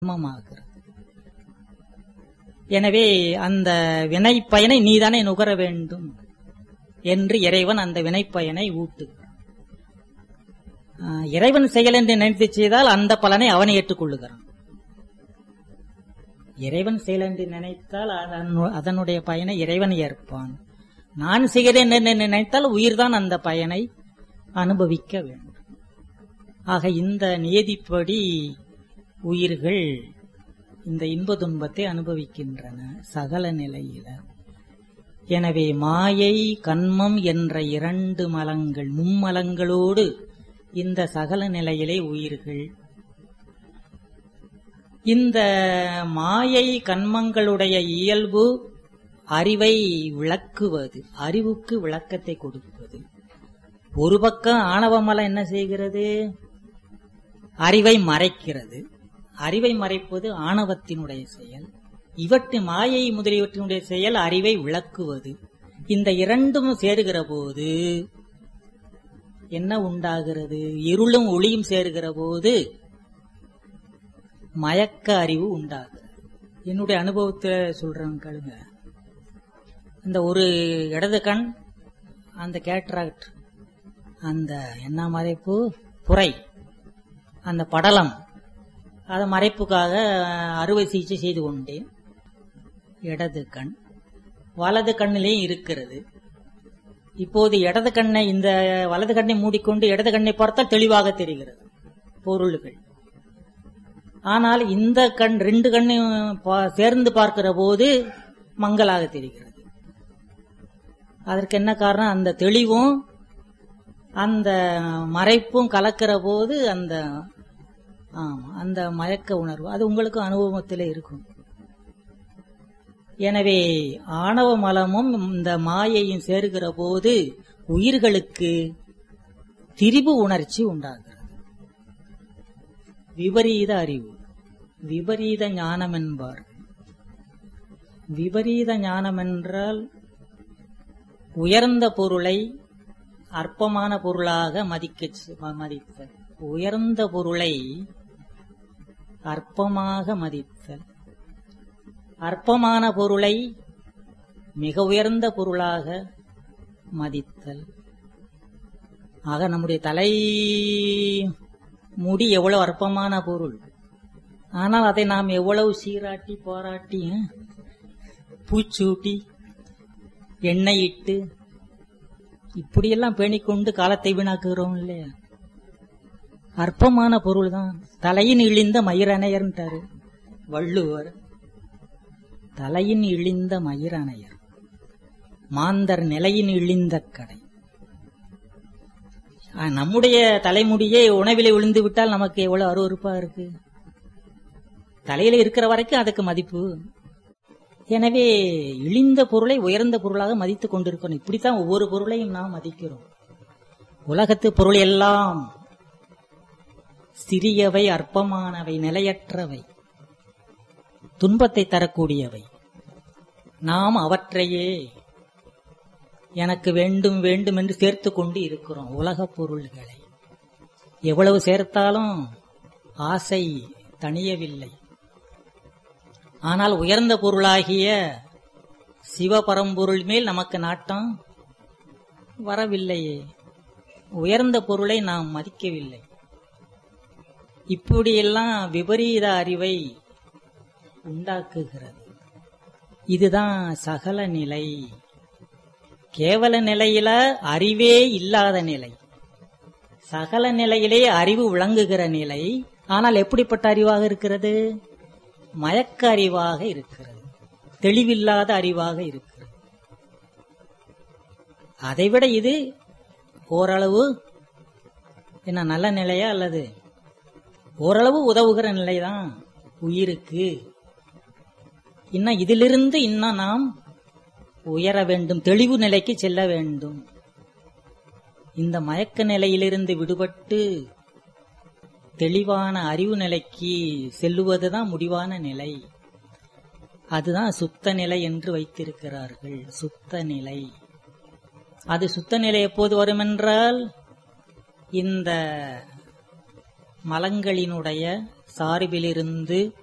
கர்மமாகிறது எனவே அந்த வினை பயனை நீதானே நுகர வேண்டும் என்று இறைவன் அந்த வினைப்பயனை ஊட்டுகிறான் ஆஹ், இறைவன் செயல் என்று நினைத்து செய்தால் அந்த பலனை அவனை ஏற்றுக்கொள்ளுகிறான் இறைவன் செயல் என்று நினைத்தால் அதனு- அதனுடைய பயனை இறைவன் ஏற்பான் நான் செய்கிறேன் என்று நினைத்தால் உயிர்தான் அந்த பயனை அனுபவிக்க வேண்டும் ஆக இந்த நியதிப்படி உயிர்கள் இந்த இன்ப துன்பத்தை அனுபவிக்கின்றன சகல நிலையில எனவே மாயை கண்மம் என்ற இரண்டு மலங்கள் மும்மலங்களோடு இந்த சகல நிலையிலே உயிர்கள் இந்த மாயை கண்மங்களுடைய இயல்பு அறிவை விளக்குவது அறிவுக்கு விளக்கத்தை கொடுப்பது ஒரு பக்கம் ஆணவமலம் என்ன செய்கிறது அறிவை மறைக்கிறது அறிவை மறைப்பது ஆணவத்தினுடைய செயல் இவற்று மாயை முதலியவற்றினுடைய செயல் அறிவை விளக்குவது இந்த இரண்டும் சேருகிற போது என்ன உண்டாகிறது இருளும் ஒளியும் சேருகிற போது மயக்க அறிவு உண்டாகிறது என்னுடைய அனுபவத்தை சொல்றேன் கேளுங்க இந்த ஒரு இடது கண் அந்த கேட்ராக்ட் அந்த என்ன மறைப்பு புரை அந்த படலம் அதை மறைப்புக்காக அறுவை சிகிச்சை செய்து கொண்டேன் இடது கண் வலது கண்ணிலேயும் இருக்கிறது இப்போது இடது கண்ணை இந்த வலது கண்ணை மூடிக்கொண்டு இடது கண்ணை பார்த்தால் தெளிவாக தெரிகிறது பொருள்கள் ஆனால் இந்த கண் ரெண்டு கண்ணையும் பா- சேர்ந்து பார்க்கிற போது மங்கலாக தெரிகிறது அதற்கு என்ன காரணம் அந்த தெளிவும் அந்த மறைப்பும் கலக்கிற போது அந்த ஆமா அந்த மயக்க உணர்வு அது உங்களுக்கு அனுபவத்திலே இருக்கும் எனவே ஆணவ மலமும் இந்த மாயையும் சேருகிற போது உயிர்களுக்கு திரிபு உணர்ச்சி உண்டாகிறது விபரீத அறிவு விபரீத ஞானம் என்பார் விபரீத ஞானம் என்றால் உயர்ந்த பொருளை அற்பமான பொருளாக மதிக்க மதித்தல் உயர்ந்த பொருளை அற்பமாக மதித்தல் அற்பமான பொருளை மிக உயர்ந்த பொருளாக மதித்தல் ஆக நம்முடைய தலை முடி எவ்வளவு அற்பமான பொருள் ஆனால் அதை நாம் எவ்வளவு சீராட்டி பாராட்டி அஹ், பூச்சூட்டி எண்ணெய் இட்டு இப்படியெல்லாம் பேணிக்கொண்டு காலத்தை வீணாக்குகிறோம் இல்லையா அற்பமான பொருள் தான் தலையின் இழிந்த மயிரணையர்ன்றாரு வள்ளுவர் தலையின் இழிந்த மயிரணையர் மாந்தர் நிலையின் இழிந்த கடை ஆ, நம்முடைய தலைமுடியே உணவிலே விழுந்து விட்டால் நமக்கு எவ்வளவு அருவருப்பா இருக்கு தலையில இருக்கிற வரைக்கும் அதுக்கு மதிப்பு எனவே இழிந்த பொருளை உயர்ந்த பொருளாக மதித்துக் கொண்டிருக்கணும் இப்படித்தான் ஒவ்வொரு பொருளையும் நாம் மதிக்கிறோம் உலகத்து பொருள் எல்லாம் சிறியவை அற்பமானவை நிலையற்றவை துன்பத்தை தரக்கூடியவை நாம் அவற்றையே எனக்கு வேண்டும் வேண்டும் என்று சேர்த்து கொண்டு இருக்கிறோம் உலகப் பொருள்களை எவ்வளவு சேர்த்தாலும் ஆசை தணியவில்லை ஆனால் உயர்ந்த பொருளாகிய சிவபரம்பொருள் மேல் நமக்கு நாட்டம் வரவில்லையே உயர்ந்த பொருளை நாம் மதிக்கவில்லை இப்படியெல்லாம் விபரீத அறிவை உண்டாக்குகிறது இதுதான் சகல நிலை கேவல நிலையில அறிவே இல்லாத நிலை சகல நிலையிலே அறிவு விளங்குகிற நிலை ஆனால் எப்படிப்பட்ட அறிவாக இருக்கிறது மயக்க அறிவாக இருக்கிறது தெளிவில்லாத அறிவாக இருக்கிறது அதைவிட இது ஓரளவு என்ன நல்ல நிலையா அல்லது ஓரளவு உதவுகிற நிலைதான் உயிருக்கு இன்னும் இதிலிருந்து இன்னும் நாம் உயர வேண்டும் தெளிவு நிலைக்கு செல்ல வேண்டும் இந்த மயக்க நிலையிலிருந்து விடுபட்டு தெளிவான அறிவு நிலைக்கு செல்லுவதுதான் முடிவான நிலை அதுதான் சுத்த நிலை என்று வைத்திருக்கிறார்கள் சுத்த நிலை அது சுத்த நிலை எப்போது வரும் என்றால் இந்த மலங்களினுடைய சார்பிலிருந்து